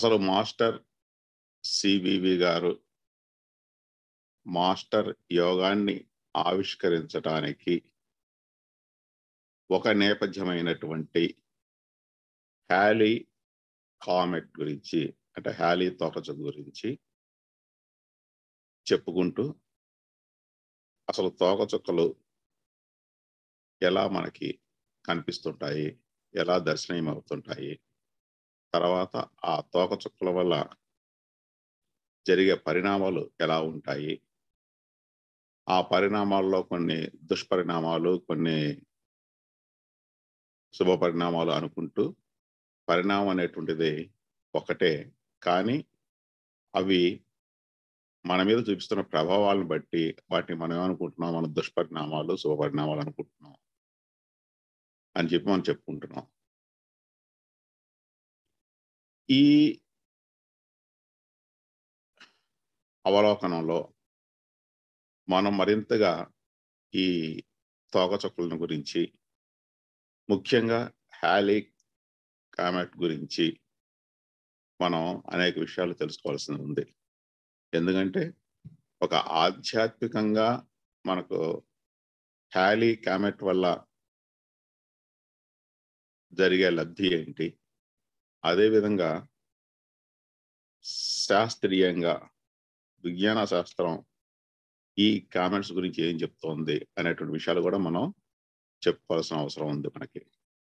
అసలు master CVV గారు master యోగాన్ని ఆవిష్కరించడానికి ఒక నేపథ్యమైనటువంటి హ్యాలీ కామెట్ గురించి అంటే హ్యాలీ తోకచుక్క గురించి చెప్పుకుంటూ అసలు తోకచుక్కలు ఎలా మనకి కనిపిస్తుంటాయి ఎలా దర్శనం అవుతుంటాయి తర్వాత ఆ తోకచుక్కల వల్ల జరిగే పరిణామాలు ఎలా ఉంటాయి ఆ పరిణామాల్లో కొన్ని దుష్పరిణామాలు కొన్ని శుభ పరిణామాలు అనుకుంటూ పరిణామం అనేటువంటిది ఒకటే కానీ అవి మన మీద చూపిస్తున్న ప్రభావాలను బట్టి వాటిని మనం ఏమనుకుంటున్నాం మన దుష్పరిణామాలు శుభ పరిణామాలు అనుకుంటున్నాం అని చెప్పి మనం చెప్పుకుంటున్నాం ఈ అవలోకనంలో మనం మరింతగా ఈ తోకచుక్కలను గురించి ముఖ్యంగా హ్యాలీ కామెట్ గురించి మనం అనేక విషయాలు తెలుసుకోవాల్సి ఉంది ఎందుకంటే ఒక ఆధ్యాత్మికంగా మనకు హ్యాలీ కామెట్ వల్ల జరిగే లబ్ధి ఏంటి అదేవిధంగా శాస్త్రీయంగా విజ్ఞాన శాస్త్రం ఈ కామెంట్స్ గురించి ఏం చెప్తోంది అనేటువంటి విషయాలు కూడా మనం చెప్పుకోవాల్సిన అవసరం ఉంది మనకి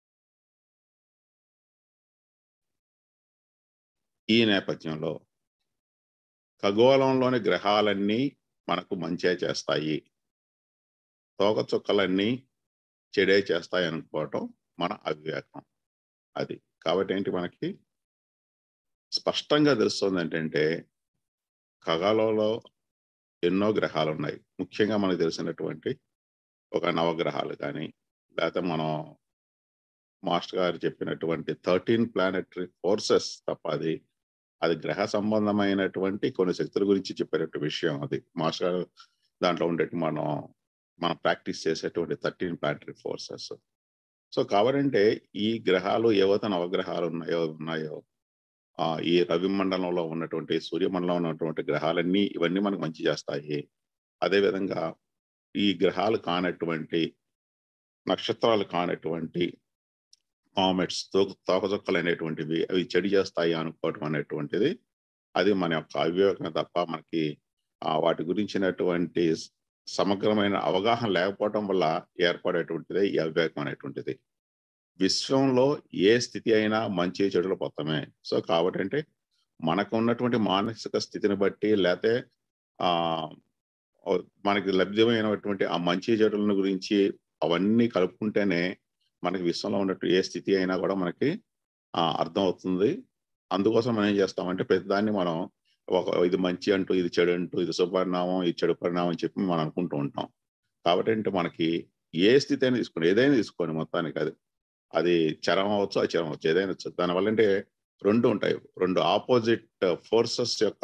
ఈ నేపథ్యంలో ఖగోళంలోని గ్రహాలన్నీ మనకు మంచే చేస్తాయి తోకచుక్కలన్నీ చెడే చేస్తాయి అనుకోవటం మన అవివేకం అది కాబట్టి ఏంటి మనకి స్పష్టంగా తెలుస్తుంది ఏంటంటే ఖగోళంలో ఎన్నో గ్రహాలు ఉన్నాయి ముఖ్యంగా మనకు తెలిసినటువంటి ఒక నవగ్రహాలు కానీ లేకపోతే మనం మాస్టర్ గారు చెప్పినటువంటి థర్టీన్ ప్లానెటరీ ఫోర్సెస్ తప్ప అది అది గ్రహ సంబంధమైనటువంటి కొన్ని శక్తుల గురించి చెప్పేటటువంటి విషయం అది మాస్టర్ గారు దాంట్లో ఉండే మనం మనం ప్రాక్టీస్ చేసేటువంటి థర్టీన్ ప్లానటరీ ఫోర్సెస్ సో కావాలంటే ఈ గ్రహాలు ఏవైతే నవగ్రహాలు ఉన్నాయో ఉన్నాయో ఈ రవి మండలంలో ఉన్నటువంటి సూర్యమండలంలో ఉన్నటువంటి గ్రహాలన్నీ ఇవన్నీ మనకు మంచి చేస్తాయి అదేవిధంగా ఈ గ్రహాలు కానటువంటి నక్షత్రాలు కానటువంటి కామెట్స్ తోక తోకచుక్కలు అనేటువంటివి అవి చెడు చేస్తాయి అనుకోవటం అనేటువంటిది అది మన యొక్క అవివేకం తప్ప మనకి వాటి గురించినటువంటి సమగ్రమైన అవగాహన లేకపోవటం వల్ల ఏర్పడేటువంటిది ఈ అవివేకం అనేటువంటిది విశ్వంలో ఏ స్థితి అయినా మంచి చెడులు మొత్తమే సో కాబట్టి అంటే మనకు ఉన్నటువంటి మానసిక స్థితిని బట్టి లేకపోతే ఆ మనకి లభ్యమైనటువంటి ఆ మంచి చెడులను గురించి అవన్నీ కలుపుకుంటేనే మనకి విశ్వంలో ఉన్నట్టు ఏ స్థితి అయినా కూడా మనకి అర్థం అవుతుంది అందుకోసం మనం ఏం చేస్తామంటే ప్రతిదాన్ని మనం ఒక ఇది మంచి అంటూ ఇది చెడు అంటూ ఇది శుభపరిణామం ఇది చెడు పరిణామం అని చెప్పి మనం అనుకుంటూ ఉంటాం కాబట్టి అంటే మనకి ఏ స్థితి అయినా తీసుకోండి ఏదైనా తీసుకోండి మొత్తానికి అది అది చరం అవ్వచ్చు అచరం అవ్వచ్చు ఏదైనా దానివల్ల అంటే రెండు ఉంటాయి రెండు ఆపోజిట్ ఫోర్సెస్ యొక్క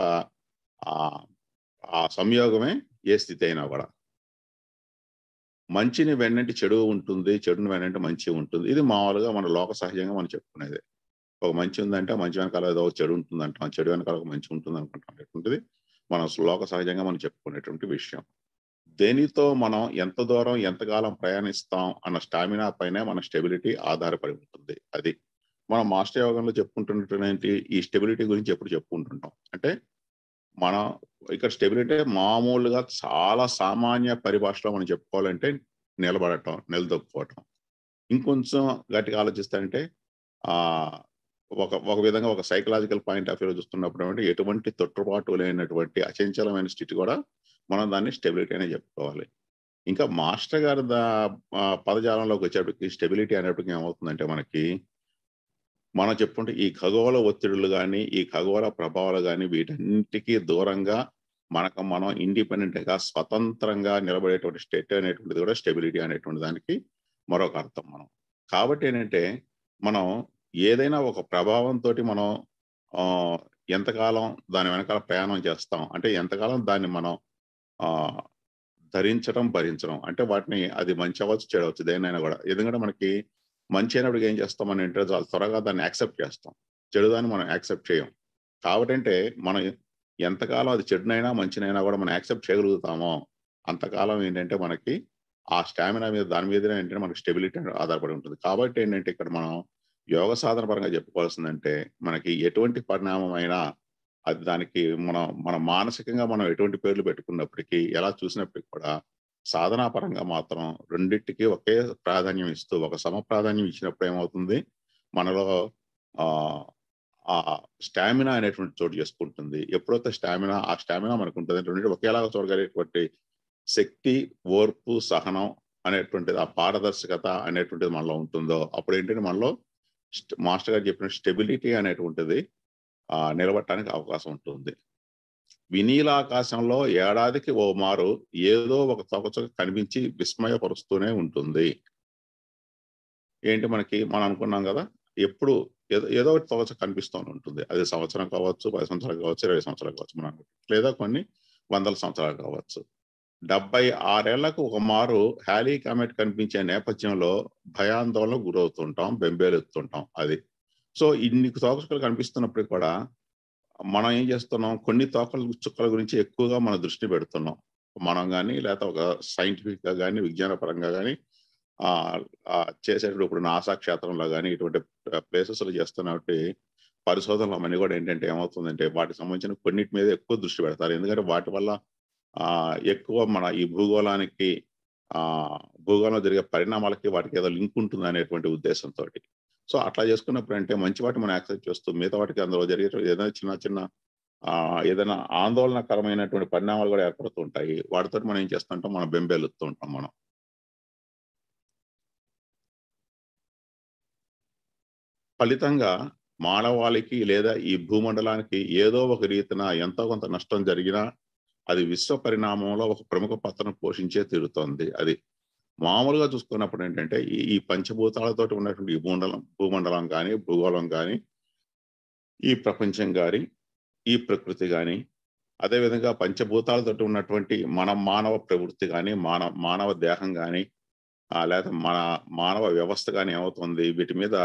ఆ సంయోగమే ఏ స్థితి అయినా కూడా మంచిని వెన్నంటి చెడు ఉంటుంది చెడుని వెన్నంటి మంచి ఉంటుంది ఇది మామూలుగా మన లోక సహజంగా మనం చెప్పుకునేది ఒక మంచి ఉందంటే మంచి వెనకాల ఏదో చెడు ఉంటుంది అంటాం చెడు వెనకాల ఒక మంచి ఉంటుంది అనుకుంటాం అనేటువంటిది మన లోక సహజంగా మనం చెప్పుకునేటువంటి విషయం దేనితో మనం ఎంత దూరం ఎంతకాలం ప్రయాణిస్తాం అన్న స్టామినా పైనే మన స్టెబిలిటీ ఆధారపడి ఉంటుంది అది మనం మాస్టర్ యోగంలో చెప్పుకుంటున్నటువంటి ఈ స్టెబిలిటీ గురించి ఎప్పుడు చెప్పుకుంటుంటాం అంటే మనం ఇక్కడ స్టెబిలిటీ మామూలుగా చాలా సామాన్య పరిభాషలో మనం చెప్పుకోవాలంటే నిలబడటం నిలదొక్కుకోవటం ఇంకొంచెం గట్టిగా ఆలోచిస్తారంటే ఆ ఒక ఒక విధంగా ఒక సైకలాజికల్ పాయింట్ ఆఫ్ వ్యూలో చూస్తున్నప్పుడు అంటే ఎటువంటి తొట్టుబాటు లేనటువంటి అచంచలమైన స్థితి కూడా మనం దాన్ని స్టెబిలిటీ అనే చెప్పుకోవాలి ఇంకా మాస్టర్ గారి దా పదజాలంలోకి వచ్చేటప్పటికి స్టెబిలిటీ అనేప్పటికీ ఏమవుతుందంటే మనకి మనం చెప్పుకుంటే ఈ ఖగోళ ఒత్తిడులు కానీ ఈ ఖగోళ ప్రభావాలు కానీ వీటన్నిటికీ దూరంగా మనకు మనం ఇండిపెండెంట్ గా స్వతంత్రంగా నిలబడేటువంటి స్టేట్ అనేటువంటిది కూడా స్టెబిలిటీ అనేటువంటి దానికి మరొక అర్థం మనం కాబట్టి ఏంటంటే మనం ఏదైనా ఒక ప్రభావంతో మనం ఎంతకాలం దాని వెనకాల ప్రయాణం చేస్తాం అంటే ఎంతకాలం దాన్ని మనం ధరించడం భరించడం అంటే వాటిని అది మంచి అవ్వచ్చు చెడవచ్చు దేనైనా కూడా ఎందుకంటే మనకి మంచి అయినప్పుడు ఏం చేస్తాం అని అంటే చాలా త్వరగా దాన్ని యాక్సెప్ట్ చేస్తాం చెడు దాన్ని మనం యాక్సెప్ట్ చేయం కాబట్టి మనం ఎంతకాలం అది చెడునైనా మంచినైనా కూడా మనం యాక్సెప్ట్ చేయగలుగుతామో అంతకాలం ఏంటంటే మనకి ఆ స్టామినా మీద దాని మీదనే ఏంటంటే మనకి స్టెబిలిటీ ఆధారపడి ఉంటుంది కాబట్టి ఏంటంటే ఇక్కడ మనం యోగ సాధన పరంగా చెప్పుకోవాల్సిందంటే మనకి ఎటువంటి పరిణామం అయినా అది దానికి మనం మన మానసికంగా మనం ఎటువంటి పేర్లు పెట్టుకున్నప్పటికీ ఎలా చూసినప్పటికీ కూడా సాధనా పరంగా మాత్రం రెండింటికి ఒకే ప్రాధాన్యం ఇస్తూ ఒక సమ ప్రాధాన్యం ఇచ్చినప్పుడు ఏమవుతుంది మనలో ఆ ఆ స్టామినా అనేటువంటి చోటు చేసుకుంటుంది ఎప్పుడైతే స్టామినా ఆ స్టామినా మనకు ఉంటుంది రెండింటి ఒకేలాగా చూడగలిగేటువంటి శక్తి ఓర్పు సహనం అనేటువంటిది ఆ పారదర్శకత అనేటువంటిది మనలో ఉంటుందో అప్పుడు ఏంటంటే మనలో మాస్టర్ గారు చెప్పిన స్టెబిలిటీ అనేటువంటిది ఆ నిలబడటానికి అవకాశం ఉంటుంది వినీలాకాశంలో ఏడాదికి ఓ మారు ఏదో ఒక తొకచొక కనిపించి విస్మయపరుస్తూనే ఉంటుంది ఏంటి మనకి మనం అనుకున్నాం కదా ఎప్పుడు ఏదో ఏదో ఒకటి తొకచొక కనిపిస్తూనే ఉంటుంది అది సంవత్సరం కావచ్చు పది సంవత్సరాలు కావచ్చు ఇరవై సంవత్సరాలు కావచ్చు మనం లేదా కొన్ని వందల సంవత్సరాలు కావచ్చు డెబ్బై ఆరేళ్లకు ఒక మారు హ్యాలీ కామెట్ కనిపించే నేపథ్యంలో భయాందోళన గురవుతుంటాం బెంబేలెత్తుంటాం అది సో ఇన్ని తోకచుక్కలు కనిపిస్తున్నప్పుడు కూడా మనం ఏం చేస్తున్నాం కొన్ని తోకల చుక్కల గురించి ఎక్కువగా మన దృష్టి పెడుతున్నాం మనం కానీ లేకపోతే ఒక సైంటిఫిక్ గా కానీ విజ్ఞాన పరంగా కానీ ఆ చేసేటప్పుడు ఇప్పుడు నాసా క్షేత్రంలో కానీ ఇటువంటి ప్లేసెస్ లో చేస్తున్నటువంటి పరిశోధనలు అవన్నీ కూడా ఏంటంటే ఏమవుతుందంటే వాటికి సంబంధించిన కొన్నిటి మీద ఎక్కువ దృష్టి పెడతారు ఎందుకంటే వాటి వల్ల ఆ ఎక్కువ మన ఈ భూగోళానికి ఆ భూగోళంలో జరిగే పరిణామాలకి వాటికి ఏదో లింక్ ఉంటుంది అనేటువంటి ఉద్దేశంతో సో అట్లా చేసుకున్నప్పుడు అంటే మంచి వాటి మనం యాక్సెప్ట్ చేస్తూ మిగతా వాటికి అందులో జరిగే ఏదైనా చిన్న చిన్న ఆ ఏదైనా ఆందోళనకరమైనటువంటి పరిణామాలు కూడా ఏర్పడుతూ ఉంటాయి వాటితో మనం ఏం చేస్తుంటాం మనం బెంబేలుతూ ఉంటాం మనం ఫలితంగా మానవాళికి లేదా ఈ భూమండలానికి ఏదో ఒక రీతిన ఎంతో కొంత నష్టం జరిగినా అది విశ్వ పరిణామంలో ఒక ప్రముఖ పాత్రను పోషించే తీరుతోంది అది మామూలుగా చూసుకున్నప్పుడు ఏంటంటే ఈ ఈ పంచభూతాలతో ఉన్నటువంటి ఈ భూమండలం భూమండలం కానీ భూగోళం కానీ ఈ ప్రపంచం కానీ ఈ ప్రకృతి కానీ అదేవిధంగా పంచభూతాలతో ఉన్నటువంటి మన మానవ ప్రవృత్తి కానీ మానవ మానవ దేహం కానీ లేదా మన మానవ వ్యవస్థ కానీ ఏమవుతుంది వీటి మీద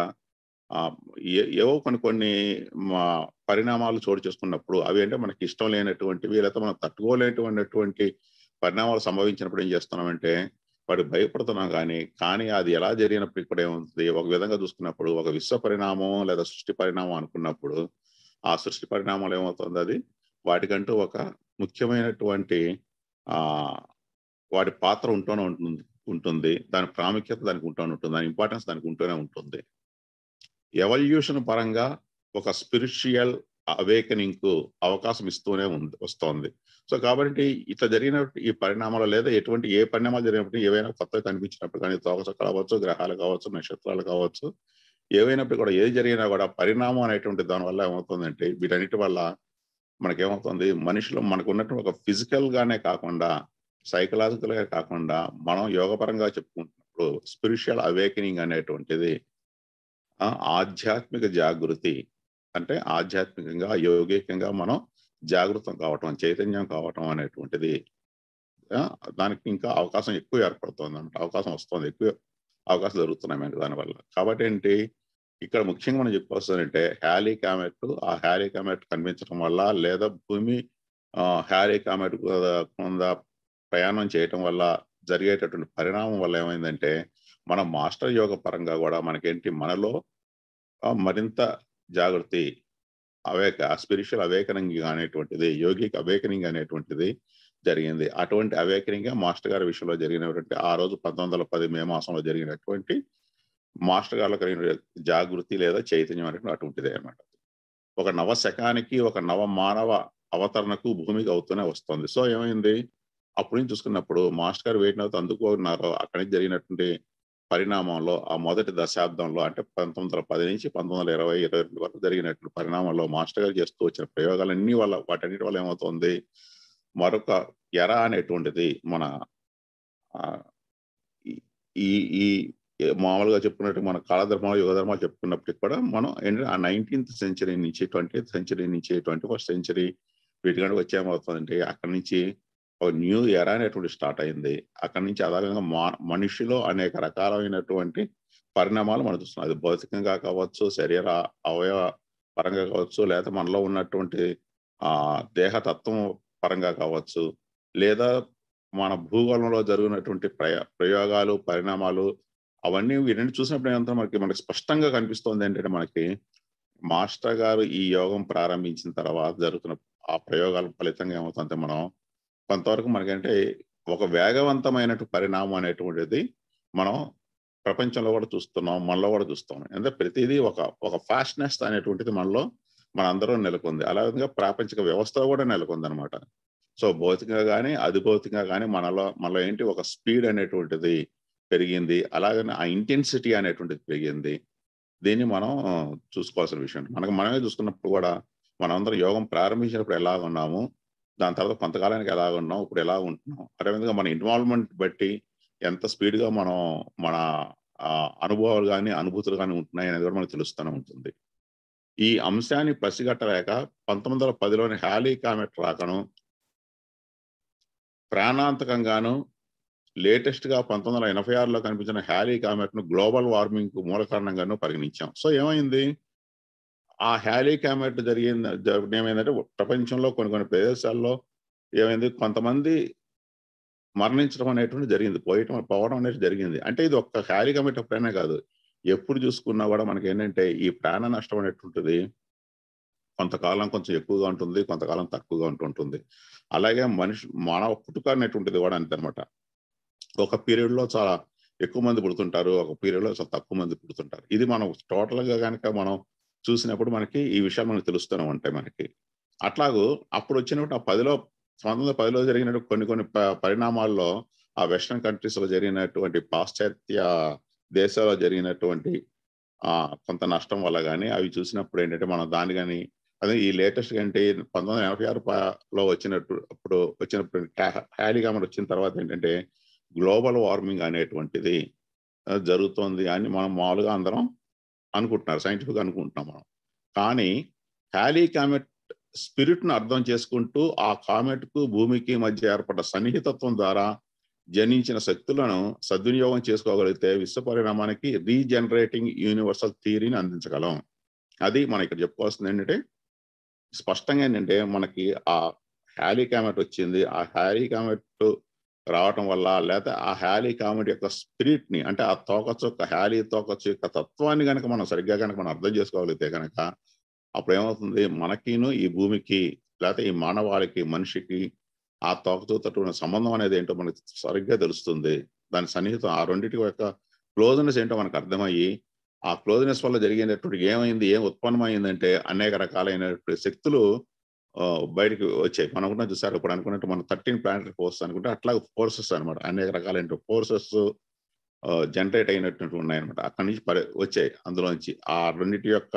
ఏవో కొన్ని కొన్ని పరిణామాలు చోటు చేసుకున్నప్పుడు అవి అంటే మనకి ఇష్టం లేనటువంటివి లేకపోతే మనం తట్టుకోలేనటువంటి పరిణామాలు సంభవించినప్పుడు ఏం చేస్తున్నామంటే వాడు భయపడుతున్నాం కానీ కానీ అది ఎలా జరిగినప్పటికీ కూడా ఏమవుతుంది ఒక విధంగా చూసుకున్నప్పుడు ఒక విశ్వ పరిణామం లేదా సృష్టి పరిణామం అనుకున్నప్పుడు ఆ సృష్టి పరిణామాలు ఏమవుతుంది అది వాటికంటూ ఒక ముఖ్యమైనటువంటి ఆ వాటి పాత్ర ఉంటూనే ఉంటుంది ఉంటుంది దాని ప్రాముఖ్యత దానికి ఉంటూనే ఉంటుంది దాని ఇంపార్టెన్స్ దానికి ఉంటూనే ఉంటుంది ఎవల్యూషన్ పరంగా ఒక స్పిరిచువల్ అవేకనింగ్ కు అవకాశం ఇస్తూనే ఉంది వస్తోంది సో కాబట్టి ఇట్లా జరిగిన ఈ పరిణామాలు లేదా ఎటువంటి ఏ పరిణామాలు జరిగినప్పుడు ఏవైనా కొత్తగా కనిపించినప్పుడు కానీ తోకచక్కలు కావచ్చు గ్రహాలు కావచ్చు నక్షత్రాలు కావచ్చు ఏవైనప్పుడు కూడా ఏది జరిగినా కూడా పరిణామం అనేటువంటి దానివల్ల ఏమవుతుందంటే వీటన్నిటి వల్ల మనకేమవుతుంది మనిషిలో మనకు ఉన్నటువంటి ఒక ఫిజికల్ గానే కాకుండా సైకలాజికల్ గా కాకుండా మనం యోగపరంగా చెప్పుకుంటున్నప్పుడు స్పిరిచువల్ అవేకనింగ్ అనేటువంటిది ఆధ్యాత్మిక జాగృతి అంటే ఆధ్యాత్మికంగా యోగికంగా మనం జాగృతం కావటం చైతన్యం కావటం అనేటువంటిది దానికి ఇంకా అవకాశం ఎక్కువ ఏర్పడుతుంది అనమాట అవకాశం వస్తుంది ఎక్కువ అవకాశం జరుగుతున్నాయి మనకి దానివల్ల కాబట్టి ఏంటి ఇక్కడ ముఖ్యంగా మనం చెప్పుకోవాల్సిందంటే హ్యాలీ కామెట్ ఆ హ్యాలీ కామెట్ కనిపించడం వల్ల లేదా భూమి హ్యాలీ కామెట్ కింద ప్రయాణం చేయటం వల్ల జరిగేటటువంటి పరిణామం వల్ల ఏమైందంటే మన మాస్టర్ యోగ పరంగా కూడా మనకేంటి మనలో మరింత జాగృతి అవేక స్పిరిచువల్ అవేకనింగ్ అనేటువంటిది యోగిక్ అవేకనింగ్ అనేటువంటిది జరిగింది అటువంటి అవేకనింగ్ మాస్టర్ గారి విషయంలో జరిగినటువంటి ఆ రోజు పంతొమ్మిది వందల పది మే మాసంలో జరిగినటువంటి మాస్టర్ గారిలో కలిగిన జాగృతి లేదా చైతన్యం అనేటువంటి అటువంటిదే అనమాట ఒక నవ శకానికి ఒక నవ మానవ అవతరణకు భూమికి అవుతూనే వస్తుంది సో ఏమైంది అప్పుడు నుంచి చూసుకున్నప్పుడు మాస్టర్ గారు వేటిన అందుకున్నారు అక్కడి నుంచి జరిగినటువంటి పరిణామంలో ఆ మొదటి దశాబ్దంలో అంటే పంతొమ్మిది వందల పది నుంచి పంతొమ్మిది వందల ఇరవై ఇరవై రెండు వరకు జరిగినటువంటి పరిణామంలో మాస్టర్ గారు చేస్తూ వచ్చిన ప్రయోగాలన్నీ వల్ల వాటన్నిటి వల్ల ఏమవుతుంది మరొక ఎర అనేటువంటిది మన ఈ ఈ మామూలుగా చెప్పుకున్నట్టు మన కాలధర్మాలు యుగ ధర్మాలు చెప్పుకున్నప్పటికి కూడా మనం ఏంటంటే ఆ నైన్టీన్త్ సెంచరీ నుంచి ట్వంటీ సెంచరీ నుంచి ట్వంటీ ఫస్ట్ సెంచరీ వీటికంటే వచ్చేమవుతుందంటే అక్కడి నుంచి ఒక న్యూ ఎరా అనేటువంటి స్టార్ట్ అయింది అక్కడి నుంచి అదేవిధంగా మా మనిషిలో అనేక రకాలైనటువంటి పరిణామాలు మనం చూస్తున్నాం అది భౌతికంగా కావచ్చు శరీర అవయవ పరంగా కావచ్చు లేదా మనలో ఉన్నటువంటి ఆ దేహతత్వం పరంగా కావచ్చు లేదా మన భూగోళంలో జరిగినటువంటి ప్రయ ప్రయోగాలు పరిణామాలు అవన్నీ వీటిని చూసినప్పుడు ఏమంతా మనకి మనకి స్పష్టంగా కనిపిస్తోంది ఏంటంటే మనకి మాస్టర్ గారు ఈ యోగం ప్రారంభించిన తర్వాత జరుగుతున్న ఆ ప్రయోగాల ఫలితంగా ఏమవుతుందంటే మనం కొంతవరకు మనకంటే ఒక వేగవంతమైనటు పరిణామం అనేటువంటిది మనం ప్రపంచంలో కూడా చూస్తున్నాం మనలో కూడా చూస్తున్నాం అంటే ప్రతిదీ ఒక ఒక ఫాస్ట్నెస్ అనేటువంటిది మనలో మనందరూ నెలకొంది అలాగే ప్రాపంచిక వ్యవస్థ కూడా నెలకొంది అనమాట సో భౌతికంగా కానీ అధిభౌతికంగా కానీ మనలో మనలో ఏంటి ఒక స్పీడ్ అనేటువంటిది పెరిగింది అలాగనే ఆ ఇంటెన్సిటీ అనేటువంటిది పెరిగింది దీన్ని మనం చూసుకోవాల్సిన విషయం మనకు మనమే చూసుకున్నప్పుడు కూడా మనందరం యోగం ప్రారంభించినప్పుడు ఎలా ఉన్నాము దాని తర్వాత కొంతకాలానికి ఎలా ఉన్నాం ఇప్పుడు ఎలా ఉంటున్నాం అదేవిధంగా మన ఇన్వాల్వ్మెంట్ బట్టి ఎంత స్పీడ్గా మనం మన అనుభవాలు కానీ అనుభూతులు కానీ ఉంటున్నాయి అనేది కూడా మనకు తెలుస్తూనే ఉంటుంది ఈ అంశాన్ని పసిగట్టలేక పంతొమ్మిది వందల పదిలోని హ్యాలీ కామెట్ రాకను ప్రాణాంతకంగాను లేటెస్ట్ గా పంతొమ్మిది వందల ఎనభై ఆరులో కనిపించిన హ్యాలీ కామెట్ ను గ్లోబల్ వార్మింగ్ కు మూల కారణంగాను పరిగణించాం సో ఏమైంది ఆ హ్యాలీ కామెట్ జరిగింది ఏమైందంటే ప్రపంచంలో కొన్ని కొన్ని ప్రదేశాల్లో ఏమైంది కొంతమంది మరణించడం అనేటువంటి జరిగింది పోయటం పోవడం అనేది జరిగింది అంటే ఇది ఒక్క హ్యాలీ కామెట్ ఎప్పుడైనా కాదు ఎప్పుడు చూసుకున్నా కూడా మనకి ఏంటంటే ఈ ప్రాణ నష్టం అనేటువంటిది కొంతకాలం కొంచెం ఎక్కువగా ఉంటుంది కొంతకాలం తక్కువగా ఉంటుంటుంది అలాగే మనిషి మానవ పుట్టుక అనేటువంటిది కూడా అంతే అనమాట ఒక పీరియడ్ లో చాలా ఎక్కువ మంది పుడుతుంటారు ఒక పీరియడ్ లో చాలా తక్కువ మంది పుడుతుంటారు ఇది మనం టోటల్ గా కనుక మనం చూసినప్పుడు మనకి ఈ విషయాలు మనకు తెలుస్తూనే ఉంటాయి మనకి అట్లాగూ అప్పుడు వచ్చినప్పుడు ఆ పదిలో పంతొమ్మిది పదిలో జరిగిన కొన్ని కొన్ని పరిణామాల్లో ఆ వెస్ట్రన్ కంట్రీస్ లో జరిగినటువంటి పాశ్చాత్య దేశాల్లో జరిగినటువంటి ఆ కొంత నష్టం వల్ల కానీ అవి చూసినప్పుడు ఏంటంటే మనం దాన్ని కానీ అదే ఈ లేటెస్ట్ అంటే పంతొమ్మిది వందల ఎనభై ఆరులో వచ్చినట్టు అప్పుడు వచ్చినప్పుడు హ్యాలీగా మన వచ్చిన తర్వాత ఏంటంటే గ్లోబల్ వార్మింగ్ అనేటువంటిది జరుగుతోంది అని మనం మామూలుగా అందరం అనుకుంటున్నారు సైంటిఫిక్గా అనుకుంటున్నాం మనం కానీ హ్యాలీ కామెట్ స్పిరిట్ను అర్థం చేసుకుంటూ ఆ కామెట్కు భూమికి మధ్య ఏర్పడ్డ సన్నిహితత్వం ద్వారా జనించిన శక్తులను సద్వినియోగం చేసుకోగలిగితే విశ్వ పరిణామానికి రీజనరేటింగ్ యూనివర్సల్ థియరీని అందించగలం అది మనం ఇక్కడ చెప్పుకోవాల్సింది ఏంటంటే స్పష్టంగా ఏంటంటే మనకి ఆ హ్యాలీ కామెట్ వచ్చింది ఆ హ్యాలీ కామెట్ రావటం వల్ల లేకపోతే ఆ హ్యాలీ కామెట్ యొక్క స్పిరిట్ ని అంటే ఆ తోకచ్చు యొక్క హ్యాలీ తోకచ్చు యొక్క తత్వాన్ని కనుక మనం సరిగ్గా కనుక మనం అర్థం చేసుకోగలిగితే కనుక అప్పుడు ఏమవుతుంది మనకిను ఈ భూమికి లేకపోతే ఈ మానవాళికి మనిషికి ఆ తోకతో ఉన్న సంబంధం అనేది ఏంటో మనకి సరిగ్గా తెలుస్తుంది దాని సన్నిహితం ఆ రెండింటి యొక్క క్లోజ్నెస్ ఏంటో మనకు అర్థమయ్యి ఆ క్లోజ్నెస్ వల్ల జరిగినటువంటి ఏమైంది ఏం ఉత్పన్నమైందంటే అనేక రకాలైనటువంటి శక్తులు బయటికి వచ్చాయి మనం అనుకున్న చూసారు ఇప్పుడు అనుకున్నట్టు మనం థర్టీన్ ప్లానటరీ ఫోర్స్ అనుకుంటే అట్లా ఫోర్సెస్ అనమాట అనేక రకాలైన ఫోర్సెస్ జనరేట్ అయినటువంటి ఉన్నాయన్నమాట అక్కడి నుంచి పరి వచ్చాయి అందులోంచి ఆ రెండింటి యొక్క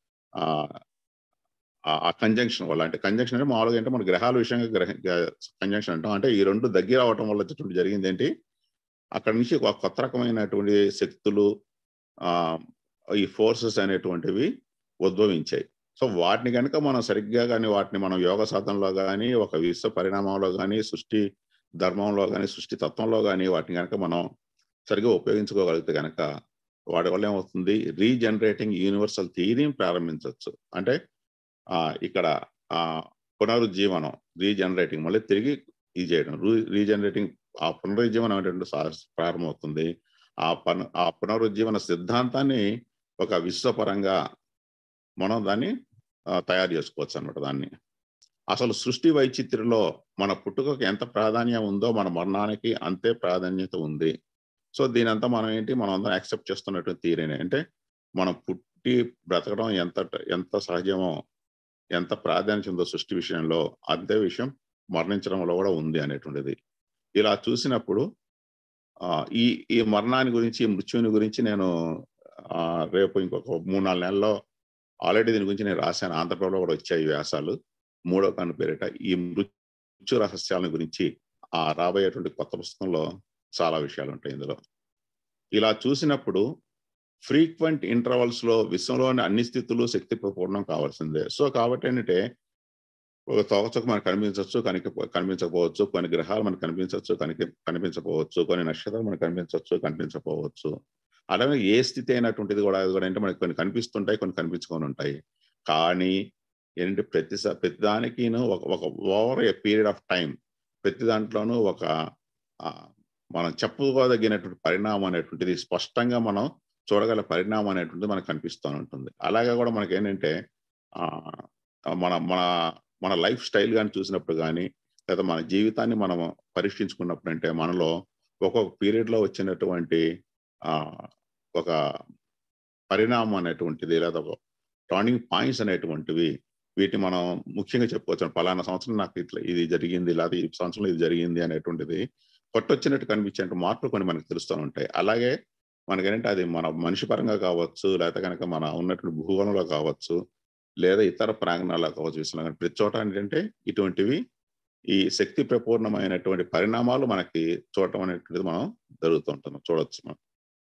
ఆ కంజంక్షన్ వల్ల అంటే కంజంక్షన్ అంటే మామూలుగా అంటే మన గ్రహాల విషయంగా గ్రహ కంజంక్షన్ అంటాం అంటే ఈ రెండు దగ్గర అవటం వల్ల వచ్చేటువంటి జరిగింది ఏంటి అక్కడి నుంచి ఒక కొత్త రకమైనటువంటి శక్తులు ఆ ఈ ఫోర్సెస్ అనేటువంటివి ఉద్భవించాయి సో వాటిని కనుక మనం సరిగ్గా కానీ వాటిని మనం యోగ సాధనలో కానీ ఒక విశ్వ పరిణామంలో కానీ సృష్టి ధర్మంలో కానీ సృష్టి తత్వంలో కానీ వాటిని కనుక మనం సరిగ్గా ఉపయోగించుకోగలిగితే కనుక వాటి వల్ల ఏమవుతుంది రీజనరేటింగ్ యూనివర్సల్ థియరీని ప్రారంభించవచ్చు అంటే ఆ ఇక్కడ ఆ పునరుజ్జీవనం రీజనరేటింగ్ మళ్ళీ తిరిగి ఇది చేయడం రీజనరేటింగ్ ఆ పునరుజ్జీవనం అనేటువంటి ప్రారంభమవుతుంది ఆ పను ఆ పునరుజ్జీవన సిద్ధాంతాన్ని ఒక విశ్వపరంగా మనం దాన్ని తయారు చేసుకోవచ్చు అనమాట దాన్ని అసలు సృష్టి వైచిత్ర్యలో మన పుట్టుకకు ఎంత ప్రాధాన్యం ఉందో మన మరణానికి అంతే ప్రాధాన్యత ఉంది సో దీనంతా మనం ఏంటి మనం అందరం యాక్సెప్ట్ చేస్తున్నటువంటి తీరేనే అంటే మనం పుట్టి బ్రతకడం ఎంత ఎంత సహజమో ఎంత ప్రాధాన్యత ఉందో సృష్టి విషయంలో అంతే విషయం మరణించడంలో కూడా ఉంది అనేటువంటిది ఇలా చూసినప్పుడు ఈ ఈ మరణాన్ని గురించి మృత్యుని గురించి నేను రేపు ఇంకొక మూడు నాలుగు నెలల్లో ఆల్రెడీ దీని గురించి నేను రాశాను ఆంధ్రప్రదేశ్లో కూడా వచ్చాయి వ్యాసాలు మూడో కన్ను పేరిట ఈ మృత్యు రహస్యాల గురించి ఆ రాబోయేటువంటి కొత్త పుస్తకంలో చాలా విషయాలు ఉంటాయి ఇందులో ఇలా చూసినప్పుడు ఫ్రీక్వెంట్ ఇంటర్వల్స్ లో విశ్వంలోని అన్ని స్థితులు శక్తి పూర్ణం కావాల్సిందే సో కాబట్టి ఏంటంటే ఒక తోకచొక్క మనకు కనిపించవచ్చు కనుక కనిపించకపోవచ్చు కొన్ని గ్రహాలు మనకు కనిపించవచ్చు కనుక కనిపించకపోవచ్చు కొన్ని నక్షత్రాలు మనకు కనిపించవచ్చు కనిపించకపోవచ్చు అలాగే ఏ స్థితి అయినటువంటిది కూడా అది కూడా అంటే మనకి కొన్ని కనిపిస్తుంటాయి కొన్ని కనిపించుకొని ఉంటాయి కానీ ఏంటంటే ప్రతి ప్రతి దానికిను ఒక ఒక over a period of time ప్రతి దాంట్లోనూ ఒక మనం చెప్పుకోదగినటువంటి పరిణామం అనేటువంటిది స్పష్టంగా మనం చూడగల పరిణామం అనేటువంటిది మనకు కనిపిస్తూ ఉంటుంది అలాగే కూడా మనకి ఏంటంటే మన మన మన లైఫ్ స్టైల్ కానీ చూసినప్పుడు కానీ లేదా మన జీవితాన్ని మనం పరీక్షించుకున్నప్పుడు అంటే మనలో ఒక్కొక్క పీరియడ్లో వచ్చినటువంటి ఒక పరిణామం అనేటువంటిది లేదా ఒక టర్నింగ్ పాయింట్స్ అనేటువంటివి వీటిని మనం ముఖ్యంగా చెప్పుకోవచ్చు పలానా సంవత్సరం నాకు ఇట్లా ఇది జరిగింది లేదా ఈ సంవత్సరంలో ఇది జరిగింది అనేటువంటిది కొట్టొచ్చినట్టు కనిపించే మార్పులు కొన్ని మనకు తెలుస్తూ ఉంటాయి అలాగే మనకేంటంటే అది మన మనిషి పరంగా కావచ్చు లేకపోతే కనుక మన ఉన్నటువంటి భూగోళంలో కావచ్చు లేదా ఇతర ప్రాంగణాల్లో కావచ్చు విషయంలో కానీ ప్రతి చోట ఏంటంటే ఇటువంటివి ఈ శక్తి ప్రపూర్ణమైనటువంటి పరిణామాలు మనకి చూడటం అనేటువంటిది మనం జరుగుతూ ఉంటుంది చూడొచ్చు మనం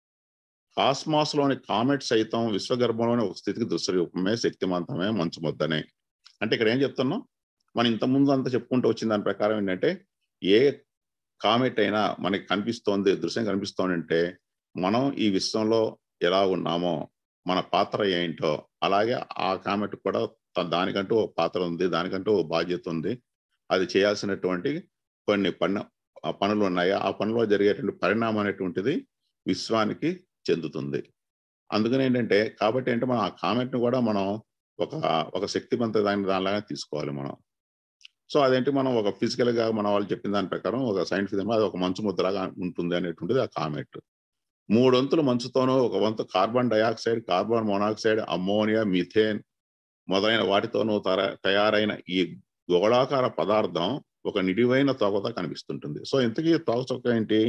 కాస్మాస్ లోని కామెట్ సైతం విశ్వగర్భంలోని ఒక స్థితికి దుస్వరూపమే శక్తివంతమే మంచు ముద్దనే అంటే ఇక్కడ ఏం చెప్తున్నాం మనం ఇంత ముందు అంతా చెప్పుకుంటూ వచ్చిన దాని ప్రకారం ఏంటంటే ఏ కామెట్ అయినా మనకి కనిపిస్తోంది దృశ్యం కనిపిస్తోంది అంటే మనం ఈ విశ్వంలో ఎలా ఉన్నామో మన పాత్ర ఏంటో అలాగే ఆ కామెట్ కూడా దానికంటూ ఒక పాత్ర ఉంది దానికంటూ ఒక బాధ్యత ఉంది అది చేయాల్సినటువంటి కొన్ని పన్ను పనులు ఉన్నాయి ఆ పనుల్లో జరిగేటువంటి పరిణామం అనేటువంటిది విశ్వానికి చెందుతుంది అందుకని ఏంటంటే కాబట్టి ఏంటంటే మనం ఆ కామెంట్ని కూడా మనం ఒక ఒక శక్తివంత దాని దానిలాగా తీసుకోవాలి మనం సో అదేంటి మనం ఒక ఫిజికల్ గా మన వాళ్ళు చెప్పిన దాని ప్రకారం ఒక సైంటిఫిక్ అది ఒక మంచు ముద్దలాగా ఉంటుంది అనేటువంటిది ఆ కామెంట్ మూడొంతులు మంచుతోనూ ఒక వంతు carbon dioxide carbon monoxide ammonia methane మొదలైన వాటితోనూ తయారైన ఈ గోళాకార పదార్థం ఒక నిడివైన తోకతో కనిపిస్తుంటుంది సో ఇంతకీ తోకచుక్క ఏంటి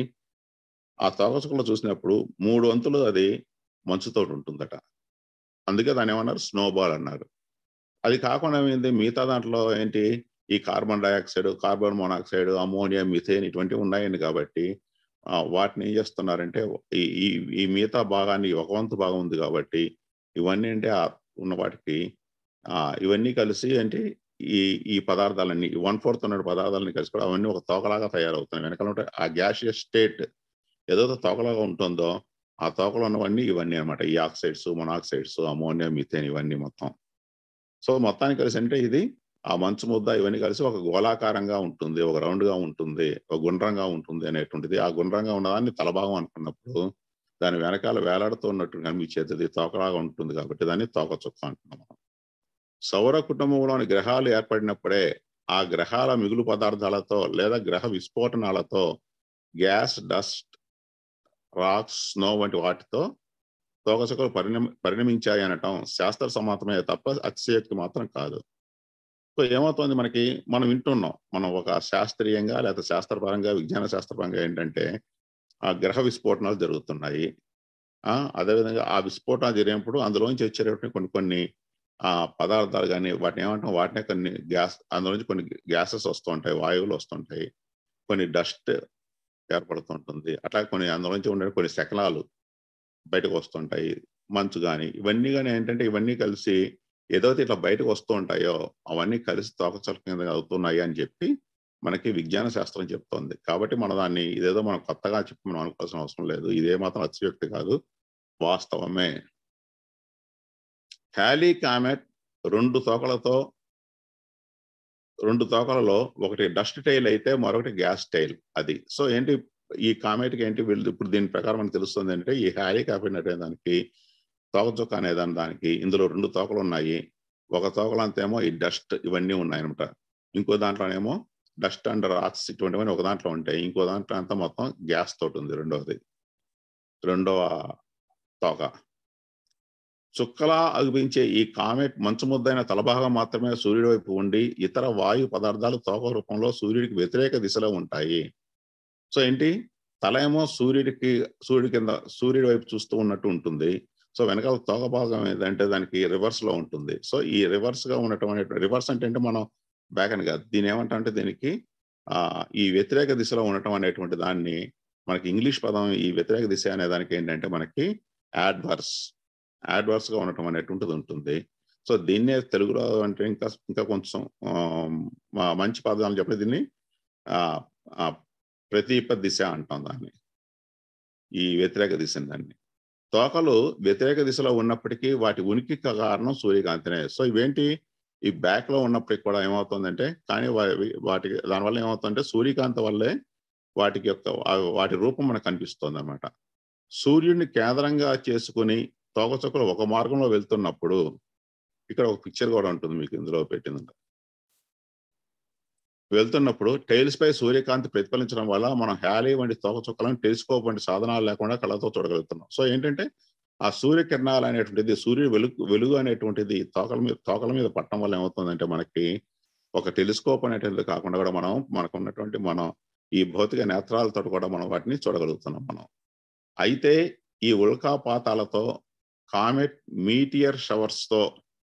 ఆ తోకచుక్కలో చూసినప్పుడు మూడు వంతులు అది మంచుతో ఉంటుందట అందుకే దాన్ని ఏమన్నారు స్నోబాల్ అన్నారు అది కాకుండా ఏంటి మిగతా దాంట్లో ఏంటి ఈ carbon dioxide carbon monoxide ammonia methane ఇటువంటివి ఉన్నాయండి కాబట్టి వాటిని ఏం చేస్తున్నారంటే ఈ ఈ మిగతా భాగాన్ని ఒక వంతు భాగం ఉంది కాబట్టి ఇవన్నీ అంటే ఉన్న వాటికి ఇవన్నీ కలిసి అంటే ఈ ఈ పదార్థాలన్నీ వన్ ఫోర్త్ ఉన్న పదార్థాలని కలిసి కూడా అవన్నీ ఒక తోకలాగా తయారవుతున్నాయి వెనకాల ఆ గ్యాషియస్ స్టేట్ ఏదైతే తోకలాగా ఉంటుందో ఆ తోకలో ఉన్నవన్నీ ఇవన్నీ అనమాట ఈ ఆక్సైడ్స్ మొనాక్సైడ్స్ అమోనియా మిథేన్ ఇవన్నీ మొత్తం సో మొత్తానికి కలిసి అంటే ఇది ఆ మంచు ముద్ద ఇవన్నీ కలిసి ఒక గోళాకారంగా ఉంటుంది ఒక రౌండ్గా ఉంటుంది ఒక గుండ్రంగా ఉంటుంది అనేటువంటిది ఆ గుండ్రంగా ఉన్నదాన్ని తలభాగం అనుకున్నప్పుడు దాని వెనకాల వేలాడుతూ ఉన్నట్టు కనిపించేది తోకలాగా ఉంటుంది కాబట్టి దాన్ని తోక చుక్క అంటున్నాం సౌర కుటుంబంలోని గ్రహాలు ఏర్పడినప్పుడే ఆ గ్రహాల మిగులు పదార్థాలతో లేదా గ్రహ విస్ఫోటనాలతో గ్యాస్ డస్ట్ రాక్స్ స్నో వంటి వాటితో తోకచుక్కలు పరిణమి పరిణమించాయి అనటం శాస్త్ర సమాతమే తప్ప అతిశయోక్తి మాత్రం కాదు సో ఏమవుతుంది మనకి మనం వింటున్నాం మనం ఒక శాస్త్రీయంగా లేదా శాస్త్రపరంగా విజ్ఞాన శాస్త్రపరంగా ఏంటంటే ఆ గ్రహ విస్ఫోటనాలు జరుగుతున్నాయి అదేవిధంగా ఆ విస్ఫోటనాలు జరిగినప్పుడు అందులోంచి వచ్చేటటువంటి కొన్ని కొన్ని ఆ పదార్థాలు కానీ వాటిని ఏమంటాం వాటినే కొన్ని గ్యాస్ అందులోంచి కొన్ని గ్యాసెస్ వస్తుంటాయి వాయువులు వస్తుంటాయి కొన్ని డస్ట్ ఏర్పడుతుంటుంది అట్లా కొన్ని అందులోంచి ఉండే కొన్ని శకలాలు బయటకు వస్తుంటాయి మంచు కానీ ఇవన్నీ కానీ ఏంటంటే ఇవన్నీ కలిసి ఏదైతే ఇట్లా బయటకు వస్తూ ఉంటాయో అవన్నీ కలిసి తోకచల కింద అవుతున్నాయి అని చెప్పి మనకి విజ్ఞాన శాస్త్రం చెప్తోంది కాబట్టి మన దాన్ని ఇదేదో మనం కొత్తగా చెప్పి మనం అనుకోవాల్సిన అవసరం లేదు ఇదే మాత్రం అతిశయోక్తి కాదు వాస్తవమే హ్యాలీ కామెట్ రెండు తోకలతో రెండు తోకలలో ఒకటి డస్ట్ టైల్ అయితే మరొకటి గ్యాస్ టైల్ అది సో ఏంటి ఈ కామెట్కి ఏంటి వీళ్ళు ఇప్పుడు దీని ప్రకారం మనకు తెలుస్తుంది ఏంటంటే ఈ హ్యాలీ కామెట్ అనే దానికి తోకచుక్క అనే దాని దానికి ఇందులో రెండు తోకలు ఉన్నాయి ఒక తోకలంతేమో ఈ డస్ట్ ఇవన్నీ ఉన్నాయన్నమాట ఇంకో దాంట్లోనేమో డస్ట్ అండ్ రాక్స్ ఇటువంటివన్నీ ఒక దాంట్లో ఉంటాయి ఇంకో దాంట్లో అంతా మొత్తం గ్యాస్ తోటి ఉంది రెండవది రెండవ తోక చుక్కలా అగుపించే ఈ కామెట్ మంచు ముద్దైన తలభాగం మాత్రమే సూర్యుడి వైపు ఉండి ఇతర వాయు పదార్థాలు తోక రూపంలో సూర్యుడికి వ్యతిరేక దిశలో ఉంటాయి సో ఏంటి తల ఏమో సూర్యుడికి సూర్యుడి కింద సూర్యుడి వైపు చూస్తూ ఉన్నట్టు ఉంటుంది సో వెనకాల తోక భాగం ఏదంటే దానికి రివర్స్ లో ఉంటుంది సో ఈ రివర్స్ గా ఉండటం అనే రివర్స్ అంటే అంటే మనం బ్యాక్ అని కాదు దీని ఏమంటే దీనికి ఆ ఈ వ్యతిరేక దిశలో ఉండటం అనేటువంటి దాన్ని మనకి ఇంగ్లీష్ పదం ఈ వ్యతిరేక దిశ అనే దానికి ఏంటంటే మనకి యాడ్వర్స్ యాడ్వర్స్ గా ఉండటం అనేటువంటిది ఉంటుంది సో దీన్నే తెలుగులో అంటే ఇంకా ఇంకా కొంచెం మంచి పదాలు చెప్పి దీన్ని ప్రతీప దిశ అంటాం దాన్ని ఈ వ్యతిరేక దిశ దాన్ని తోకలు వ్యతిరేక దిశలో ఉన్నప్పటికీ వాటి ఉనికి కారణం సూర్యకాంతినే సో ఇవేంటి ఈ బ్యాక్ లో ఉన్నప్పటికి కూడా ఏమవుతుందంటే కానీ వాటికి దానివల్ల ఏమవుతుందంటే సూర్యకాంతి వల్లే వాటికి యొక్క వాటి రూపం మనకు కనిపిస్తుంది అనమాట సూర్యుడిని కేంద్రంగా చేసుకుని తోకచుక్కలు ఒక మార్గంలో వెళ్తున్నప్పుడు ఇక్కడ ఒక పిక్చర్ కూడా ఉంటుంది మీకు ఇందులో పెట్టిందంట వెళ్తున్నప్పుడు టైల్స్ పై సూర్యకాంతి ప్రతిఫలించడం వల్ల మనం హ్యాలీ వంటి తోకచుక్కలను టెలిస్కోప్ వంటి సాధనాలు లేకుండా కళ్ళతో చూడగలుగుతున్నాం సో ఏంటంటే ఆ సూర్యకిరణాలు అనేటువంటిది సూర్యుడు వెలుగు వెలుగు అనేటువంటిది తోకల మీద తోకల మీద పట్టడం వల్ల ఏమవుతుందంటే మనకి ఒక టెలిస్కోప్ అనేటువంటిది కాకుండా కూడా మనం మనకు ఉన్నటువంటి మనం ఈ భౌతిక నేత్రాలతో కూడా మనం వాటిని చూడగలుగుతున్నాం మనం అయితే ఈ ఉల్కాపాతాలతో కామెట్ మీటియర్ షవర్స్ తో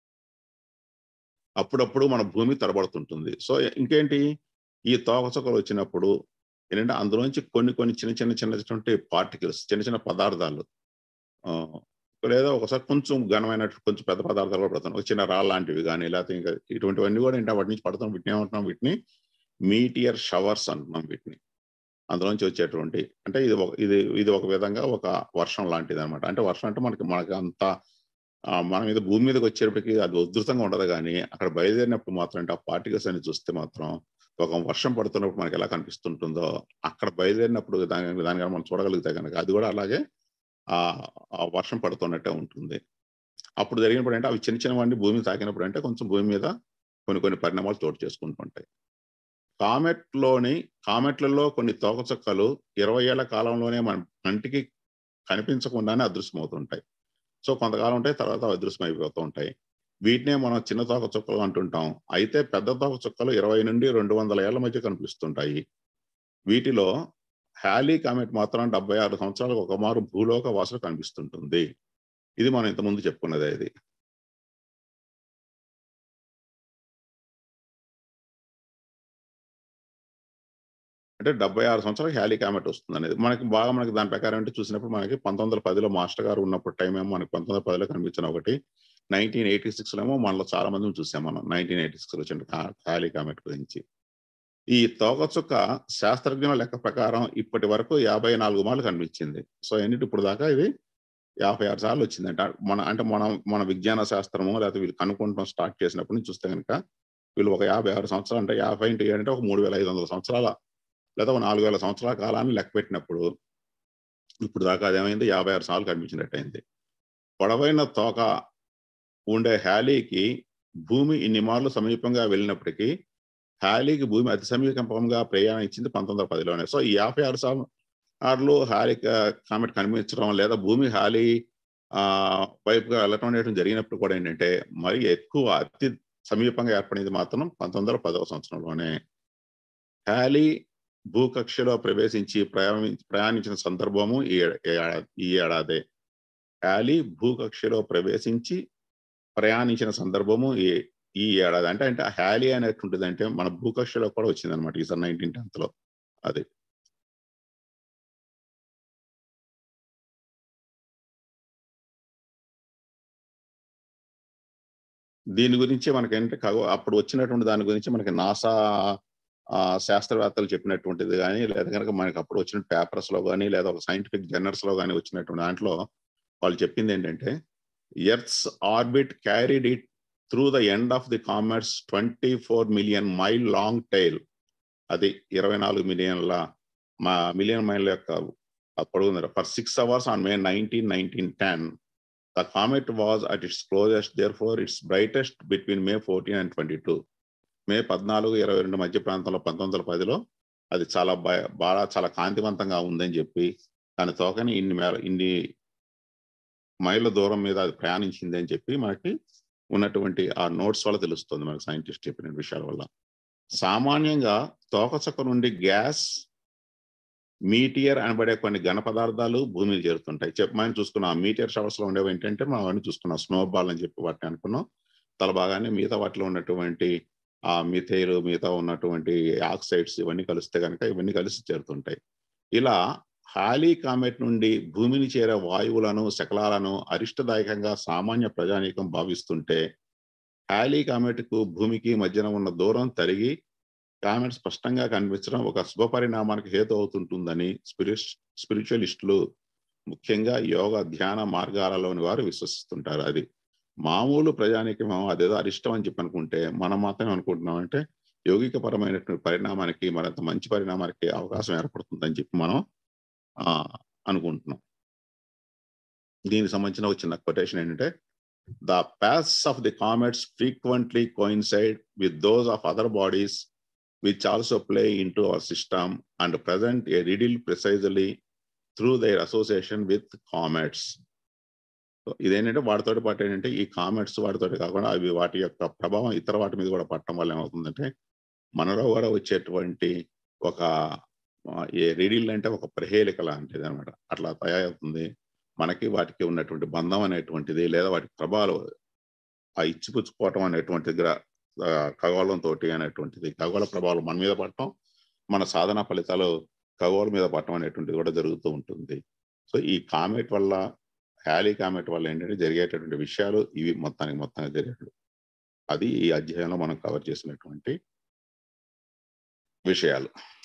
అప్పుడప్పుడు మన భూమి తడబడుతుంటుంది సో ఇంకేంటి ఈ తోకచుక్కలు వచ్చినప్పుడు ఏంటంటే అందులోంచి కొన్ని కొన్ని చిన్న చిన్న చిన్నటువంటి పార్టికల్స్ చిన్న చిన్న పదార్థాలు లేదా ఒకసారి కొంచెం ఘనమైన కొంచెం పెద్ద పదార్థాలు కూడా పడుతున్నాయి ఒక చిన్న రాళ్ళ లాంటివి కానీ లేకపోతే ఇంకా ఇటువంటివన్నీ కూడా ఏంటంటే వాటి నుంచి పడుతున్నాం వీటిని ఏమంటున్నాం వీటిని మీటియర్ షవర్స్ అంటున్నాం వీటిని అందులోంచి వచ్చేటువంటి అంటే ఇది ఒక ఇది ఇది ఒక విధంగా ఒక వర్షం లాంటిది అనమాట అంటే వర్షం అంటే మనకి మనకి అంత మన మీద భూమి మీదకి వచ్చేటప్పటికి అది ఉధృతంగా ఉండదు కానీ అక్కడ బయలుదేరినప్పుడు మాత్రం అంటే ఆ పార్టికల్స్ అని చూస్తే మాత్రం ఒక వర్షం పడుతున్నప్పుడు మనకి ఎలా కనిపిస్తుంటుందో అక్కడ బయలుదేరినప్పుడు దాని దానికన్నా మనం చూడగలిగితే కనుక అది కూడా అలాగే ఆ వర్షం పడుతున్నట్టే ఉంటుంది అప్పుడు జరిగినప్పుడు అంటే అవి చిన్న చిన్నవన్నీ భూమి తాకినప్పుడు అంటే కొంచెం భూమి మీద కొన్ని కొన్ని పరిణామాలు చోటు చేసుకుంటుంటాయి కామెట్లోని కామెట్లలో కొన్ని తోకచుక్కలు ఇరవై ఏళ్ల కాలంలోనే మన కంటికి కనిపించకుండానే అదృశ్యమవుతుంటాయి సో కొంతకాలం ఉంటాయి తర్వాత అదృశ్యం అయిపోతూ ఉంటాయి వీటినే మనం చిన్న తోక చుక్కలు అంటుంటాం అయితే పెద్ద తోక చుక్కలు ఇరవై నుండి రెండు వందల ఏళ్ల మధ్య కనిపిస్తుంటాయి వీటిలో హ్యాలీ కామెట్ మాత్రం డెబ్బై ఆరు సంవత్సరాలకు ఒక మారు భూలోక వాసులు కనిపిస్తుంటుంది ఇది మనం ఇంతకుముందు చెప్పుకున్నదే ఇది అంటే డెబ్బై ఆరు సంవత్సరాలు హ్యాలీ కామెట్ వస్తుంది అనేది మనకి బాగా మనకి దాని ప్రకారం అంటే చూసినప్పుడు మనకి పంతొమ్మిది వందల పదిలో మాస్టర్ గారు ఉన్నప్పుడు టైం ఏమో మనకి పంతొమ్మిది వందల పదిలో కనిపించిన ఒకటి నైన్టీన్ ఎయిటీ సిక్స్లో ఏమో మనలో చాలా మందిని చూసాం మనం నైన్టీన్ ఎయిటీ సిక్స్లో వచ్చిన హ్యాలీ కామెట్ గురించి ఈ తోకచుక్క శాస్త్రజ్ఞుల లెక్క ప్రకారం ఇప్పటి వరకు యాభై నాలుగు మార్లు కనిపించింది సో ఎన్నిటి ఇప్పుడు దాకా ఇది యాభై ఆరు సార్లు వచ్చిందంట మన అంటే మనం మన విజ్ఞాన శాస్త్రము లేకపోతే వీళ్ళు కనుక్కుంటాం స్టార్ట్ చేసినప్పటి నుంచి చూస్తే కనుక వీళ్ళు ఒక యాభై ఆరు సంవత్సరాలు అంటే యాభై ఇంటి అంటే ఒక మూడు వేల ఐదు వందల సంవత్సరాల లేదా ఒక నాలుగు వేల సంవత్సరాల కాలాన్ని లెక్క పెట్టినప్పుడు ఇప్పుడు దాకా అదేమైంది యాభై ఆరు సార్లు కనిపించినట్టయింది పొడవైన తోక ఉండే హ్యాలీకి భూమి ఇన్ని మార్లు సమీపంగా వెళ్ళినప్పటికీ హ్యాలీకి భూమి అతి సమీపంగా ప్రయాణించింది పంతొమ్మిది వందల పదిలోనే సో ఈ యాభై ఆరు సార్లు హ్యాలీ కామెట్ కనిపించడం లేదా భూమి హ్యాలీ ఆ వైపుగా వెళ్ళటం అనేటువంటి జరిగినప్పుడు కూడా ఏంటంటే మరి ఎక్కువ అతి సమీపంగా ఏర్పడింది మాత్రం పంతొమ్మిది వందల పదవ సంవత్సరంలోనే హ్యాలీ భూకక్షలో ప్రవేశించి ప్రయాణి ప్రయాణించిన సందర్భము ఈ ఈ ఏడాదే హ్యాలీ భూకక్షలో ప్రవేశించి ప్రయాణించిన సందర్భము ఈ ఈ ఏడాది అంటే అంటే హ్యాలీ అనేటువంటిది అంటే మన భూకక్షలో కూడా వచ్చింది అనమాట ఈసారి నైన్టీన్ టెన్త్ లో అది దీని గురించి మనకి ఏంటంటే అప్పుడు వచ్చినటువంటి దాని గురించి మనకి నాసా శాస్త్రవేత్తలు చెప్పినటువంటిది కానీ లేదా కనుక మనకి అప్పుడు వచ్చిన పేపర్స్ లో కానీ లేదా ఒక సైంటిఫిక్ జర్నల్స్ లో కానీ వచ్చినటువంటి దాంట్లో వాళ్ళు చెప్పింది ఏంటంటే Earth's orbit carried it through the end of the comet's twenty four million mile long tail అది ఇరవై నాలుగు మిలియన్ల మా మిలియన్ మైల్ యొక్క పొడుగుంది for six hours on May nineteen nineteen ten the comet was at its closest therefore its brightest between May fourteen and twenty two May పద్నాలుగు ఇరవై రెండు మధ్య ప్రాంతంలో పంతొమ్మిది వందల పదిలో అది చాలా బాగా చాలా కాంతివంతంగా ఉందని చెప్పి దాని తోకని ఇన్ని మేర ఇన్ని మైళ్ళ దూరం మీద అది ప్రయాణించింది అని చెప్పి మనకి ఉన్నటువంటి ఆ నోట్స్ వల్ల తెలుస్తుంది మనకి సైంటిస్ట్ చెప్పిన విషయాల వల్ల సామాన్యంగా తోకచక్క నుండి గ్యాస్ మీటియర్ అనబడే కొన్ని ఘన పదార్థాలు భూమికి చేరుతుంటాయి చెప్పమని చూసుకున్నాం ఆ మీటియర్ షవర్స్ లో ఉండేవి ఏంటంటే మనం అవన్నీ చూసుకున్నాం స్నో బాల్ అని చెప్పి వాటిని అనుకున్నాం తల బాగానే మిగతా వాటిలో ఉన్నటువంటి ఆ మిథైల్ మిగతా ఉన్నటువంటి ఆక్సైడ్స్ ఇవన్నీ కలిస్తే కనుక ఇవన్నీ కలిసి చేరుతుంటాయి ఇలా హాలీ కామెట్ నుండి భూమిని చేరే వాయువులను శకలాలను అరిష్టదాయకంగా సామాన్య ప్రజానీకం భావిస్తుంటే హాలీ కామెట్కు భూమికి మధ్యన ఉన్న దూరం తరిగి కామెట్ స్పష్టంగా కనిపించడం ఒక శుభ పరిణామానికి హేతు అవుతుంటుందని స్పిరి స్పిరిచువలిస్టులు ముఖ్యంగా యోగ ధ్యాన మార్గాలలోని వారు విశ్వసిస్తుంటారు అది మామూలు ప్రజానికి మేము అదేదో అరిష్టం అని చెప్పి అనుకుంటే మనం మాత్రం అనుకుంటున్నాం అంటే యోగిక పరమైనటువంటి పరిణామానికి మరింత మంచి పరిణామానికి అవకాశం ఏర్పడుతుందని చెప్పి మనం ఆ అనుకుంటున్నాం దీనికి సంబంధించిన ఒక చిన్న కొటేషన్ ఏంటంటే the paths of the comets frequently coincide with those of other bodies which also play into our system and present a riddle precisely through their association with comets ఇదేంటంటే వాటితో పాటు ఏంటంటే ఈ కామెట్స్ వాటితో కాకుండా అవి వాటి యొక్క ప్రభావం ఇతర వాటి మీద కూడా పట్టడం వల్ల ఏమవుతుందంటే మనలో కూడా వచ్చేటువంటి ఒక ఏ రీడిల్ అంటే ఒక ప్రహేళిక లాంటిది అనమాట అట్లా తయారవుతుంది మనకి వాటికి ఉన్నటువంటి బంధం అనేటువంటిది లేదా వాటి ప్రభావాలు ఆ ఇచ్చిపుచ్చుకోవటం అనేటువంటిది ఖగోళంతో అనేటువంటిది ఖగోళ ప్రభావాలు మన మీద పడటం మన సాధన ఫలితాలు ఖగోళం మీద పడటం అనేటువంటిది కూడా జరుగుతూ ఉంటుంది సో ఈ కామెట్ వల్ల హ్యాలీ కామెట్ వల్ల ఏంటంటే జరిగేటటువంటి విషయాలు ఇవి మొత్తానికి మొత్తంగా జరిగేట్లు అది ఈ అధ్యాయంలో మనం కవర్ చేసినటువంటి విషయాలు